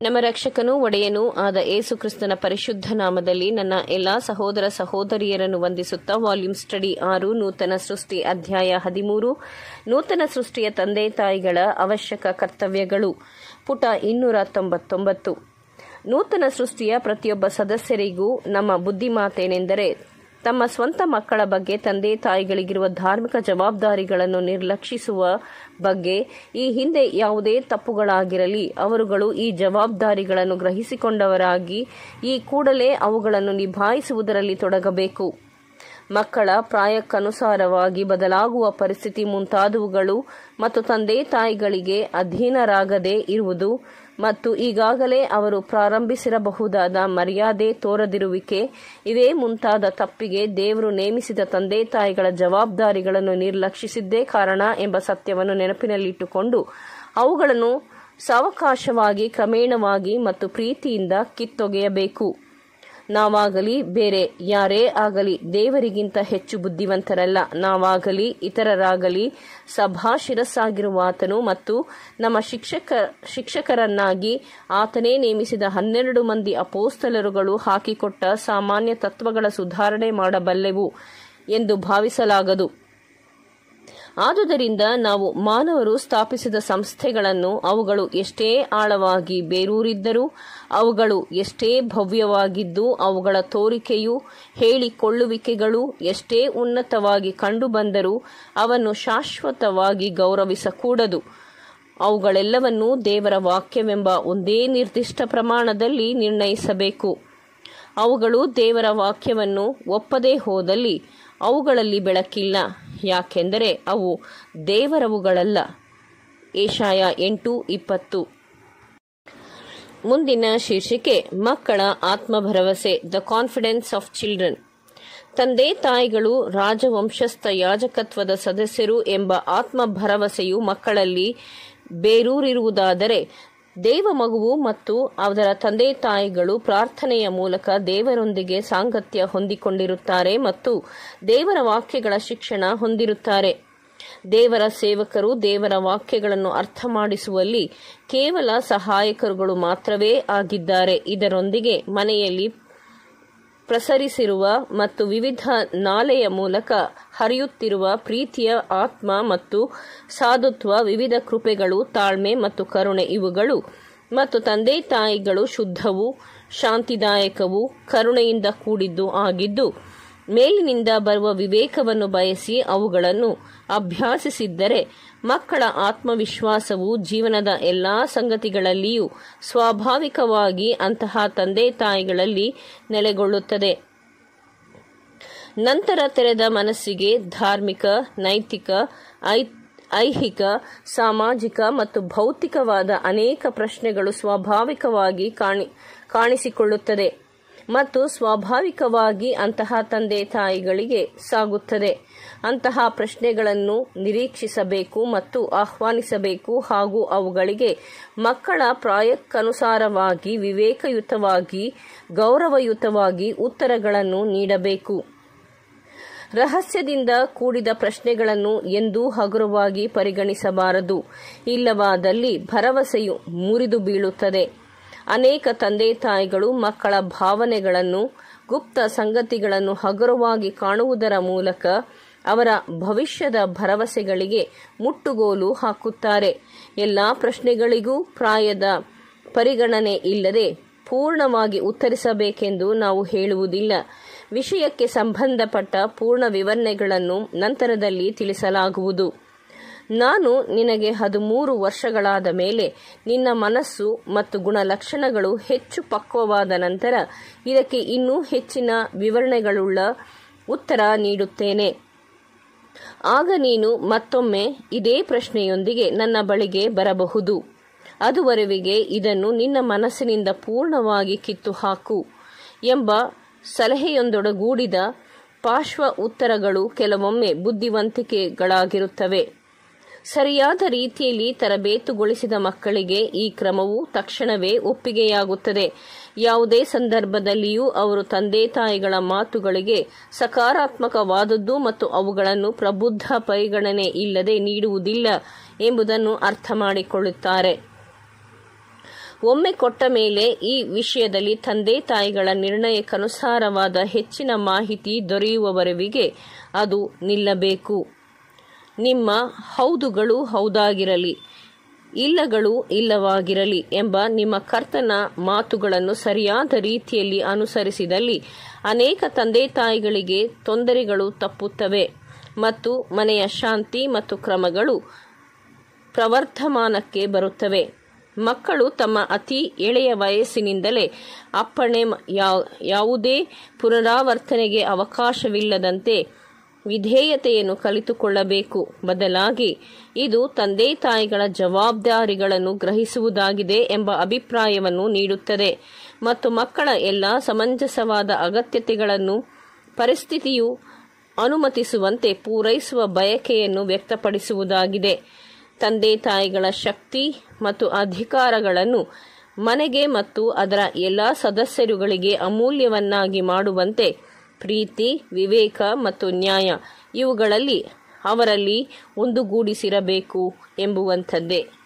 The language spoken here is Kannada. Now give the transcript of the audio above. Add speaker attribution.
Speaker 1: ನಮ್ಮ ರಕ್ಷಕನೂ ಒಡೆಯನೂ ಆದ ಏಸು ಕ್ರಿಸ್ತನ ಪರಿಶುದ್ಧ ನಾಮದಲ್ಲಿ ನನ್ನ ಎಲ್ಲಾ ಸಹೋದರ ಸಹೋದರಿಯರನ್ನು ವಂದಿಸುತ್ತಾ ವಾಲ್ಯೂಮ್ ಸ್ಟಡಿ ಆರು ನೂತನ ಸೃಷ್ಟಿ ಅಧ್ಯಾಯ ಹದಿಮೂರು ನೂತನ ಸೃಷ್ಟಿಯ ತಂದೆ ತಾಯಿಗಳ ಅವಶ್ಯಕ ಕರ್ತವ್ಯಗಳು ಪುಟ ಇನ್ನೂರ ತೊಂಬತ್ತೊಂಬತ್ತು ನೂತನ ಸೃಷ್ಟಿಯ ಪ್ರತಿಯೊಬ್ಬ ಸದಸ್ಯರಿಗೂ ನಮ್ಮ ಬುದ್ಧಿಮಾತೇನೆಂದರೆ ತಮ್ಮ ಸ್ವಂತ ಮಕ್ಕಳ ಬಗ್ಗೆ ತಂದೆ ತಾಯಿಗಳಿಗಿರುವ ಧಾರ್ಮಿಕ ಜವಾಬ್ದಾರಿಗಳನ್ನು ನಿರ್ಲಕ್ಷಿಸುವ ಬಗ್ಗೆ ಈ ಹಿಂದೆ ಯಾವುದೇ ತಪ್ಪುಗಳಾಗಿರಲಿ ಅವರುಗಳು ಈ ಜವಾಬ್ದಾರಿಗಳನ್ನು ಗ್ರಹಿಸಿಕೊಂಡವರಾಗಿ ಈ ಕೂಡಲೇ ಅವುಗಳನ್ನು ನಿಭಾಯಿಸುವುದರಲ್ಲಿ ತೊಡಗಬೇಕು ಮಕ್ಕಳ ಪ್ರಾಯಕ್ಕನುಸಾರವಾಗಿ ಬದಲಾಗುವ ಪರಿಸ್ಥಿತಿ ಮುಂತಾದವುಗಳು ಮತ್ತು ತಂದೆ ತಾಯಿಗಳಿಗೆ ಅಧೀನರಾಗದೇ ಇರುವುದು ಮತ್ತು ಈಗಾಗಲೇ ಅವರು ಪ್ರಾರಂಭಿಸಿರಬಹುದಾದ ಮರ್ಯಾದೆ ತೋರದಿರುವಿಕೆ ಇವೇ ಮುಂತಾದ ತಪ್ಪಿಗೆ ದೇವರು ನೇಮಿಸಿದ ತಂದೆ ತಾಯಿಗಳ ಜವಾಬ್ದಾರಿಗಳನ್ನು ನಿರ್ಲಕ್ಷಿಸಿದ್ದೇ ಕಾರಣ ಎಂಬ ಸತ್ಯವನ್ನು ನೆನಪಿನಲ್ಲಿಟ್ಟುಕೊಂಡು ಅವುಗಳನ್ನು ಸಾವಕಾಶವಾಗಿ ಕ್ರಮೇಣವಾಗಿ ಮತ್ತು ಪ್ರೀತಿಯಿಂದ ಕಿತ್ತೊಗೆಯಬೇಕು ನಾವಾಗಲಿ ಬೇರೆ ಯಾರೇ ಆಗಲಿ ದೇವರಿಗಿಂತ ಹೆಚ್ಚು ಬುದ್ಧಿವಂತರಲ್ಲ ನಾವಾಗಲಿ ಇತರರಾಗಲಿ ಸಭಾ ಶಿರಸ್ಸಾಗಿರುವ ಆತನು ಮತ್ತು ನಮ್ಮ ಶಿಕ್ಷಕ ಶಿಕ್ಷಕರನ್ನಾಗಿ ಆತನೇ ನೇಮಿಸಿದ ಹನ್ನೆರಡು ಮಂದಿ ಅಪೋಸ್ತಲರುಗಳು ಹಾಕಿಕೊಟ್ಟ ಸಾಮಾನ್ಯ ತತ್ವಗಳ ಸುಧಾರಣೆ ಮಾಡಬಲ್ಲೆವು ಎಂದು ಭಾವಿಸಲಾಗದು ಆದುದರಿಂದ ನಾವು ಮಾನವರು ಸ್ಥಾಪಿಸಿದ ಸಂಸ್ಥೆಗಳನ್ನು ಅವುಗಳು ಎಷ್ಟೇ ಆಳವಾಗಿ ಬೇರೂರಿದ್ದರೂ ಅವುಗಳು ಎಷ್ಟೇ ಭವ್ಯವಾಗಿದ್ದು ಅವುಗಳ ತೋರಿಕೆಯು ಹೇಳಿಕೊಳ್ಳುವಿಕೆಗಳು ಎಷ್ಟೇ ಉನ್ನತವಾಗಿ ಕಂಡುಬಂದರೂ ಅವನ್ನು ಶಾಶ್ವತವಾಗಿ ಗೌರವಿಸಕೂಡದು ಅವುಗಳೆಲ್ಲವನ್ನೂ ದೇವರ ವಾಕ್ಯವೆಂಬ ಒಂದೇ ನಿರ್ದಿಷ್ಟ ಪ್ರಮಾಣದಲ್ಲಿ ನಿರ್ಣಯಿಸಬೇಕು ಅವುಗಳು ದೇವರ ವಾಕ್ಯವನ್ನು ಒಪ್ಪದೇ ಹೋದಲ್ಲಿ ಅವುಗಳಲ್ಲಿ ಬೆಳಕಿಲ್ಲ ಯಾಕೆಂದರೆ ಅವು ದೇವರವುಗಳಲ್ಲ ಏಷಾಯ ಎಂಟು ಇಪ್ಪತ್ತು ಮುಂದಿನ ಶೀರ್ಷಿಕೆ ಮಕ್ಕಳ ಆತ್ಮಭರವಸೆ ದ ಕಾನ್ಫಿಡೆನ್ಸ್ ಆಫ್ ಚಿಲ್ಡ್ರನ್ ತಂದೆ ತಾಯಿಗಳು ರಾಜವಂಶಸ್ಥ ಯಾಜಕತ್ವದ ಸದಸ್ಯರು ಎಂಬ ಆತ್ಮ ಭರವಸೆಯು ಮಕ್ಕಳಲ್ಲಿ ಬೇರೂರಿರುವುದಾದರೆ ದೇವ ಮಗುವು ಮತ್ತು ಅದರ ತಂದೆ ತಾಯಿಗಳು ಪ್ರಾರ್ಥನೆಯ ಮೂಲಕ ದೇವರೊಂದಿಗೆ ಸಾಂಗತ್ಯ ಹೊಂದಿಕೊಂಡಿರುತ್ತಾರೆ ಮತ್ತು ದೇವರ ವಾಕ್ಯಗಳ ಶಿಕ್ಷಣ ಹೊಂದಿರುತ್ತಾರೆ ದೇವರ ಸೇವಕರು ದೇವರ ವಾಕ್ಯಗಳನ್ನು ಅರ್ಥ ಮಾಡಿಸುವಲ್ಲಿ ಕೇವಲ ಸಹಾಯಕರುಗಳು ಮಾತ್ರವೇ ಆಗಿದ್ದಾರೆ ಇದರೊಂದಿಗೆ ಮನೆಯಲ್ಲಿ ಪ್ರಸರಿಸಿರುವ ಮತ್ತು ವಿವಿಧ ನಾಲೆಯ ಮೂಲಕ ಹರಿಯುತ್ತಿರುವ ಪ್ರೀತಿಯ ಆತ್ಮ ಮತ್ತು ಸಾಧುತ್ವ ವಿವಿಧ ಕೃಪೆಗಳು ತಾಳ್ಮೆ ಮತ್ತು ಕರುಣೆ ಇವುಗಳು ಮತ್ತು ತಂದೆ ತಾಯಿಗಳು ಶುದ್ಧವು ಶಾಂತಿದಾಯಕವು ಕರುಣೆಯಿಂದ ಕೂಡಿದ್ದು ಆಗಿದ್ದು ಮೇಲಿನಿಂದ ಬರುವ ವಿವೇಕವನ್ನು ಬಯಸಿ ಅವುಗಳನ್ನು ಅಭ್ಯಾಸಿಸಿದ್ದರೆ ಮಕ್ಕಳ ಆತ್ಮವಿಶ್ವಾಸವು ಜೀವನದ ಎಲ್ಲಾ ಸಂಗತಿಗಳಲ್ಲಿಯೂ ಸ್ವಾಭಾವಿಕವಾಗಿ ಅಂತಹ ತಂದೆ ತಾಯಿಗಳಲ್ಲಿ ನೆಲೆಗೊಳ್ಳುತ್ತದೆ ನಂತರ ತೆರೆದ ಮನಸ್ಸಿಗೆ ಧಾರ್ಮಿಕ ನೈತಿಕ ಐ ಐಹಿಕ ಸಾಮಾಜಿಕ ಮತ್ತು ಭೌತಿಕವಾದ ಅನೇಕ ಪ್ರಶ್ನೆಗಳು ಸ್ವಾಭಾವಿಕವಾಗಿ ಕಾಣಿ ಕಾಣಿಸಿಕೊಳ್ಳುತ್ತದೆ ಮತ್ತು ಸ್ವಾಭಾವಿಕವಾಗಿ ಅಂತಹ ತಂದೆ ತಾಯಿಗಳಿಗೆ ಸಾಗುತ್ತದೆ ಅಂತಹ ಪ್ರಶ್ನೆಗಳನ್ನು ನಿರೀಕ್ಷಿಸಬೇಕು ಮತ್ತು ಆಹ್ವಾನಿಸಬೇಕು ಹಾಗೂ ಅವುಗಳಿಗೆ ಮಕ್ಕಳ ಪ್ರಾಯಕ್ಕನುಸಾರವಾಗಿ ವಿವೇಕಯುತವಾಗಿ ಗೌರವಯುತವಾಗಿ ಉತ್ತರಗಳನ್ನು ನೀಡಬೇಕು ರಹಸ್ಯದಿಂದ ಕೂಡಿದ ಪ್ರಶ್ನೆಗಳನ್ನು ಎಂದೂ ಹಗುರವಾಗಿ ಪರಿಗಣಿಸಬಾರದು ಇಲ್ಲವಾದಲ್ಲಿ ಭರವಸೆಯು ಮುರಿದು ಬೀಳುತ್ತದೆ ಅನೇಕ ತಂದೆ ತಾಯಿಗಳು ಮಕ್ಕಳ ಭಾವನೆಗಳನ್ನು ಗುಪ್ತ ಸಂಗತಿಗಳನ್ನು ಹಗುರವಾಗಿ ಕಾಣುವುದರ ಮೂಲಕ ಅವರ ಭವಿಷ್ಯದ ಭರವಸೆಗಳಿಗೆ ಮುಟ್ಟುಗೋಲು ಹಾಕುತ್ತಾರೆ ಎಲ್ಲಾ ಪ್ರಶ್ನೆಗಳಿಗೂ ಪ್ರಾಯದ ಪರಿಗಣನೆ ಇಲ್ಲದೆ ಪೂರ್ಣವಾಗಿ ಉತ್ತರಿಸಬೇಕೆಂದು ನಾವು ಹೇಳುವುದಿಲ್ಲ ವಿಷಯಕ್ಕೆ ಸಂಬಂಧಪಟ್ಟ ಪೂರ್ಣ ವಿವರಣೆಗಳನ್ನು ನಂತರದಲ್ಲಿ ತಿಳಿಸಲಾಗುವುದು ನಾನು ನಿನಗೆ ಹದಿಮೂರು ವರ್ಷಗಳಾದ ಮೇಲೆ ನಿನ್ನ ಮನಸ್ಸು ಮತ್ತು ಗುಣಲಕ್ಷಣಗಳು ಹೆಚ್ಚು ಪಕ್ವವಾದ ನಂತರ ಇದಕ್ಕೆ ಇನ್ನೂ ಹೆಚ್ಚಿನ ವಿವರಣೆಗಳುಳ್ಳ ಉತ್ತರ ನೀಡುತ್ತೇನೆ ಆಗ ನೀನು ಮತ್ತೊಮ್ಮೆ ಇದೇ ಪ್ರಶ್ನೆಯೊಂದಿಗೆ ನನ್ನ ಬಳಿಗೆ ಬರಬಹುದು ಅದುವರೆವಿಗೆ ಇದನ್ನು ನಿನ್ನ ಮನಸ್ಸಿನಿಂದ ಪೂರ್ಣವಾಗಿ ಕಿತ್ತು ಹಾಕು ಎಂಬ ಸಲಹೆಯೊಂದೊಡಗೂಡಿದ ಪಾರ್ಶ್ವ ಉತ್ತರಗಳು ಕೆಲವೊಮ್ಮೆ ಬುದ್ಧಿವಂತಿಕೆಗಳಾಗಿರುತ್ತವೆ ಸರಿಯಾದ ರೀತಿಯಲ್ಲಿ ತರಬೇತುಗೊಳಿಸಿದ ಮಕ್ಕಳಿಗೆ ಈ ಕ್ರಮವು ತಕ್ಷಣವೇ ಒಪ್ಪಿಗೆಯಾಗುತ್ತದೆ ಯಾವುದೇ ಸಂದರ್ಭದಲ್ಲಿಯೂ ಅವರು ತಂದೆ ತಾಯಿಗಳ ಮಾತುಗಳಿಗೆ ಸಕಾರಾತ್ಮಕವಾದದ್ದು ಮತ್ತು ಅವುಗಳನ್ನು ಪ್ರಬುದ್ಧ ಪರಿಗಣನೆ ಇಲ್ಲದೆ ನೀಡುವುದಿಲ್ಲ ಎಂಬುದನ್ನು ಅರ್ಥ ಮಾಡಿಕೊಳ್ಳುತ್ತಾರೆ ಒಮ್ಮೆ ಕೊಟ್ಟ ಮೇಲೆ ಈ ವಿಷಯದಲ್ಲಿ ತಂದೆ ತಾಯಿಗಳ ನಿರ್ಣಯಕ್ಕನುಸಾರವಾದ ಹೆಚ್ಚಿನ ಮಾಹಿತಿ ದೊರೆಯುವವರೆವಿಗೆ ಅದು ನಿಲ್ಲಬೇಕು ನಿಮ್ಮ ಹೌದುಗಳು ಹೌದಾಗಿರಲಿ ಇಲ್ಲಗಳು ಇಲ್ಲವಾಗಿರಲಿ ಎಂಬ ನಿಮ್ಮ ಕರ್ತನ ಮಾತುಗಳನ್ನು ಸರಿಯಾದ ರೀತಿಯಲ್ಲಿ ಅನುಸರಿಸಿದಲ್ಲಿ ಅನೇಕ ತಂದೆ ತಾಯಿಗಳಿಗೆ ತೊಂದರೆಗಳು ತಪ್ಪುತ್ತವೆ ಮತ್ತು ಮನೆಯ ಶಾಂತಿ ಮತ್ತು ಕ್ರಮಗಳು ಪ್ರವರ್ಧಮಾನಕ್ಕೆ ಬರುತ್ತವೆ ಮಕ್ಕಳು ತಮ್ಮ ಅತಿ ಎಳೆಯ ವಯಸ್ಸಿನಿಂದಲೇ ಅಪ್ಪಣೆ ಯಾವುದೇ ಪುನರಾವರ್ತನೆಗೆ ಅವಕಾಶವಿಲ್ಲದಂತೆ ವಿಧೇಯತೆಯನ್ನು ಕಲಿತುಕೊಳ್ಳಬೇಕು ಬದಲಾಗಿ ಇದು ತಂದೆ ತಾಯಿಗಳ ಜವಾಬ್ದಾರಿಗಳನ್ನು ಗ್ರಹಿಸುವುದಾಗಿದೆ ಎಂಬ ಅಭಿಪ್ರಾಯವನ್ನು ನೀಡುತ್ತದೆ ಮತ್ತು ಮಕ್ಕಳ ಎಲ್ಲ ಸಮಂಜಸವಾದ ಅಗತ್ಯತೆಗಳನ್ನು ಪರಿಸ್ಥಿತಿಯು ಅನುಮತಿಸುವಂತೆ ಪೂರೈಸುವ ಬಯಕೆಯನ್ನು ವ್ಯಕ್ತಪಡಿಸುವುದಾಗಿದೆ ತಂದೆ ತಾಯಿಗಳ ಶಕ್ತಿ ಮತ್ತು ಅಧಿಕಾರಗಳನ್ನು ಮನೆಗೆ ಮತ್ತು ಅದರ ಎಲ್ಲ ಸದಸ್ಯರುಗಳಿಗೆ ಅಮೂಲ್ಯವನ್ನಾಗಿ ಮಾಡುವಂತೆ ಪ್ರೀತಿ ವಿವೇಕ ಮತ್ತು ನ್ಯಾಯ ಇವುಗಳಲ್ಲಿ ಅವರಲ್ಲಿ ಒಂದುಗೂಡಿಸಿರಬೇಕು ಎಂಬುವಂಥದ್ದೇ